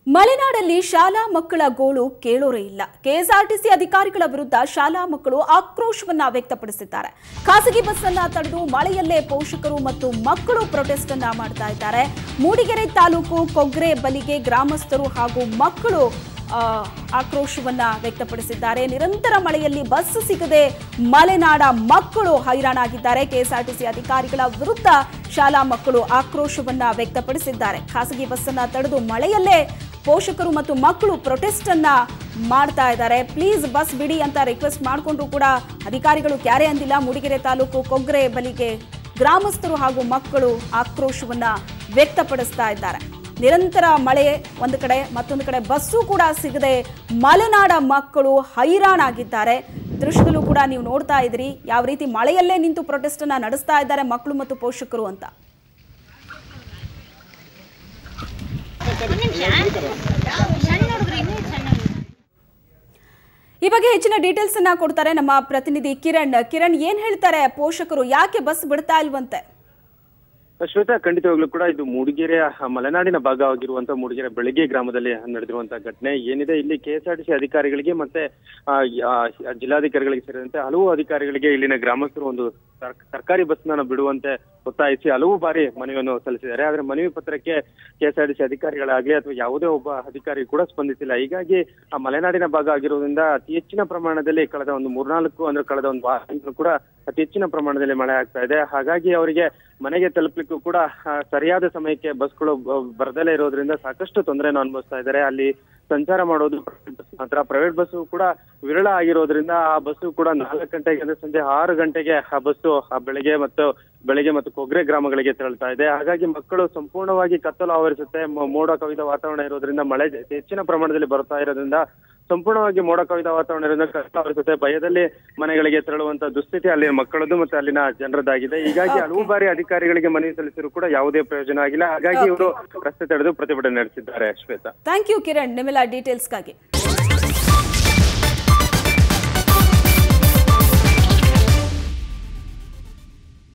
ಮಲೆನಾಡಲ್ಲಿ ಶಾಲಾ ಮಕ್ಕಳ ಗೋಳು ಕೇಳೋರೇ ಇಲ್ಲ ಕೆಎಸ್ಆರ್ಟಿಸಿ ಅಧಿಕಾರಿಗಳ ವಿರುದ್ಧ ಶಾಲಾ ಮಕ್ಕಳು ಆಕ್ರೋಶವನ್ನ ವ್ಯಕ್ತಪಡಿಸಿದ್ದಾರೆ ಖಾಸಗಿ ಬಸ್ ಅನ್ನ ತಡೆದು ಮಳೆಯಲ್ಲೇ ಪೋಷಕರು ಮತ್ತು ಮಕ್ಕಳು ಪ್ರೊಟೆಸ್ಟ್ ಅನ್ನ ಮಾಡ್ತಾ ಇದ್ದಾರೆ ಮೂಡಿಗೆರೆ ತಾಲೂಕು ಕೊಗ್ರೆ ಬಲಿಗೆ ಗ್ರಾಮಸ್ಥರು ಹಾಗೂ ಮಕ್ಕಳು ಆ, ಆಕ್ರೋಶವನ್ನ ವ್ಯಕ್ತಪಡಿಸಿದ್ದಾರೆ ನಿರಂತರ ಮಳೆಯಲ್ಲಿ ಬಸ್ ಸಿಗದೆ ಮಲೆನಾಡ ಮಕ್ಕಳು ಹೈರಾಣಾಗಿದ್ದಾರೆ ಕೆಎಸ್ಆರ್ಟಿಸಿ ಅಧಿಕಾರಿಗಳ ವಿರುದ್ಧ ಶಾಲಾ ಮಕ್ಕಳು ಆಕ್ರೋಶವನ್ನ ವ್ಯಕ್ತಪಡಿಸಿದ್ದಾರೆ ಖಾಸಗಿ ಬಸ್ ಅನ್ನ ತಡೆದು ಮಳೆಯಲ್ಲೇ ಪೋಷಕರು ಮತ್ತು ಮಕ್ಕಳು ಪ್ರೊಟೆಸ್ಟ್ ಅನ್ನ ಮಾಡ್ತಾ ಇದ್ದಾರೆ ಪ್ಲೀಸ್ ಬಸ್ ಬಿಡಿ ಅಂತ ರಿಕ್ವೆಸ್ಟ್ ಮಾಡಿಕೊಂಡ್ರು ಕೂಡ ಅಧಿಕಾರಿಗಳು ಕ್ಯಾರೆ ಅಂದಿಲ್ಲ ಮೂಡಿಗೆರೆ ತಾಲೂಕು ಕೊಗ್ರೆ ಬಲಿಗೆ ಗ್ರಾಮಸ್ಥರು ಹಾಗೂ ಮಕ್ಕಳು ಆಕ್ರೋಶವನ್ನ ವ್ಯಕ್ತಪಡಿಸ್ತಾ ಇದ್ದಾರೆ ನಿರಂತರ ಮಳೆ ಒಂದು ಕಡೆ ಮತ್ತೊಂದು ಕಡೆ ಬಸ್ಸು ಕೂಡ ಸಿಗದೆ ಮಲೆನಾಡ ಮಕ್ಕಳು ಹೈರಾಣಾಗಿದ್ದಾರೆ ದೃಶ್ಯದಲ್ಲೂ ಕೂಡ ನೀವು ನೋಡ್ತಾ ಇದ್ರಿ ಯಾವ ರೀತಿ ಮಳೆಯಲ್ಲೇ ನಿಂತು ಪ್ರೊಟೆಸ್ಟ್ ಅನ್ನ ನಡೆಸ್ತಾ ಇದ್ದಾರೆ ಮಕ್ಕಳು ಮತ್ತು ಪೋಷಕರು ಅಂತ ಸಣ್ಣ ಹುಡುಗ್ರು ಇನ್ನೂ ಸಣ್ಣ ಹುಡುಗ್ರು ಈ ಬಗ್ಗೆ ಹೆಚ್ಚಿನ ಡೀಟೇಲ್ಸ್ ಅನ್ನ ಕೊಡ್ತಾರೆ ನಮ್ಮ ಪ್ರತಿನಿಧಿ ಕಿರಣ್ ಕಿರಣ್ ಏನ್ ಹೇಳ್ತಾರೆ ಪೋಷಕರು ಯಾಕೆ ಬಸ್ ಬಿಡ್ತಾ ಇಲ್ವಂತೆ ಶ್ವೇತಾ ಖಂಡಿತವಾಗ್ಲೂ ಕೂಡ ಇದು ಮೂಡಿಗೆರೆಯ ಮಲೆನಾಡಿನ ಭಾಗವಾಗಿರುವಂತಹ ಮೂಡಿಗೆರೆ ಬೆಳಗ್ಗೆ ಗ್ರಾಮದಲ್ಲಿ ನಡೆದಿರುವಂತಹ ಘಟನೆ ಏನಿದೆ ಇಲ್ಲಿ ಕೆಎಸ್ಆರ್ಟಿಸಿ ಅಧಿಕಾರಿಗಳಿಗೆ ಮತ್ತೆ ಆ, ಆ, ಜಿಲ್ಲಾಧಿಕಾರಿಗಳಿಗೆ ಸೇರಿದಂತೆ ಹಲವು ಅಧಿಕಾರಿಗಳಿಗೆ ಇಲ್ಲಿನ ಗ್ರಾಮಸ್ಥರು ಒಂದು ಸರ್- ಸರ್ಕಾರಿ ಬಸ್ನ ಬಿಡುವಂತೆ ಒತ್ತಾಯಿಸಿ ಹಲವು ಬಾರಿ ಮನವಿಯನ್ನು ಸಲ್ಲಿಸಿದ್ದಾರೆ ಆದ್ರೆ ಮನವಿ ಪತ್ರಕ್ಕೆ ಕೆಎಸ್ಆರ್ಟಿಸಿ ಅಧಿಕಾರಿಗಳಾಗಲಿ ಅಥವಾ ಯಾವುದೇ ಒಬ್ಬ ಅಧಿಕಾರಿ ಕೂಡ ಸ್ಪಂದಿಸಿಲ್ಲ ಹೀಗಾಗಿ ಆ ಮಲೆನಾಡಿನ ಭಾಗ ಆಗಿರೋದ್ರಿಂದ ಅತಿ ಹೆಚ್ಚಿನ ಪ್ರಮಾಣದಲ್ಲಿ ಕಳೆದ ಒಂದು ಮೂರ್ನಾಲ್ಕು ಅಂದ್ರೆ ಕಳೆದ ಒಂದು ವಾರದಿಂದಲೂ ಕೂಡ ಅತಿ ಹೆಚ್ಚಿನ ಪ್ರಮಾಣದಲ್ಲಿ ಮಳೆ ಆಗ್ತಾ ಇದೆ ಹಾಗಾಗಿ ಅವರಿಗೆ ಮನೆಗೆ ತಲುಪಲಿಕ್ಕೂ ಕೂಡ ಆ, ಸರಿಯಾದ ಸಮಯಕ್ಕೆ ಬಸ್ಗಳು ಬ- ಬರದಲ್ಲೇ ಇರೋದ್ರಿಂದ ಸಾಕಷ್ಟು ತೊಂದರೆಯನ್ನು ಅನುಭವಿಸ್ತಾ ಇದ್ದಾರೆ ಅಲ್ಲಿ ಸಂಚಾರ ಮಾಡೋದು private bus ಮಾತ್ರ ಪ್ರೈವೇಟ್ ಬಸ್ಸು ಕೂಡ ವಿರಳ ಆಗಿರೋದ್ರಿಂದ ಆ ಬಸ್ಸು ಕೂಡ ನಾಲ್ಕು ಗಂಟೆಗೆ ಅಂದ್ರೆ ಸಂಜೆ ಆರು ಗಂಟೆಗೆ ಆ ಬಸ್ಸು ಆ ಬೆಳಗ್ಗೆ ಮತ್ತು ಬೆಳಗ್ಗೆ ಮತ್ತು ಕೊಗ್ರೆ ಗ್ರಾಮಗಳಿಗೆ ತೆರಳ್ತಾ ಇದೆ ಹಾಗಾಗಿ ಮಕ್ಕಳು ಸಂಪೂರ್ಣವಾಗಿ ಕತ್ತಲು ಆವರಿಸುತ್ತೆ ಮೊ- ಮೋಡ ಕವಿದ ವಾತಾವರಣ ಇರೋದ್ರಿಂದ ಮಳೆ ಜ- ಹೆಚ್ಚಿನ ಪ್ರಮಾಣದಲ್ಲಿ ಬರ್ತಾ ಇರೋದ್ರಿಂದ ಸಂಪೂರ್ಣವಾಗಿ ಮೋಡ ಕವಿದ ವಾತಾವರಣ ಇರೋದ್ರಿಂದ ಕತ್ತಲು ಆವರಿಸುತ್ತೆ ಭಯದಲ್ಲಿ ಮನೆಗಳಿಗೆ ತೆರಳುವಂತ ದುಸ್ಥಿತಿ ಅಲ್ಲಿ ಮಕ್ಕಳದ್ದು ಮತ್ತೆ ಅಲ್ಲಿನ ಜನರದ್ದಾಗಿದೆ ಹೀಗಾಗಿ ಹಲವು ಬಾರಿ ಅಧಿಕಾರಿಗಳಿಗೆ ಮನವಿ ಸಲ್ಲಿಸಿದ್ರು ಕೂಡ ಯಾವುದೇ ಪ್ರಯೋಜನ ಆಗಿಲ್ಲ ಹಾಗಾಗಿ ಇವರು ರಸ್ತೆ ತಡೆದು ಪ್ರತಿಭಟನೆ ನಡೆಸಿದ್ದಾರೆ ಶ್ವೇತಾ ಥ್ಯಾಂಕ್ ಯು ಕಿರಣ್ ನಿಮ್ಮೆಲ್ಲ ಡೀಟೇಲ್ಸ್ಗಾಗಿ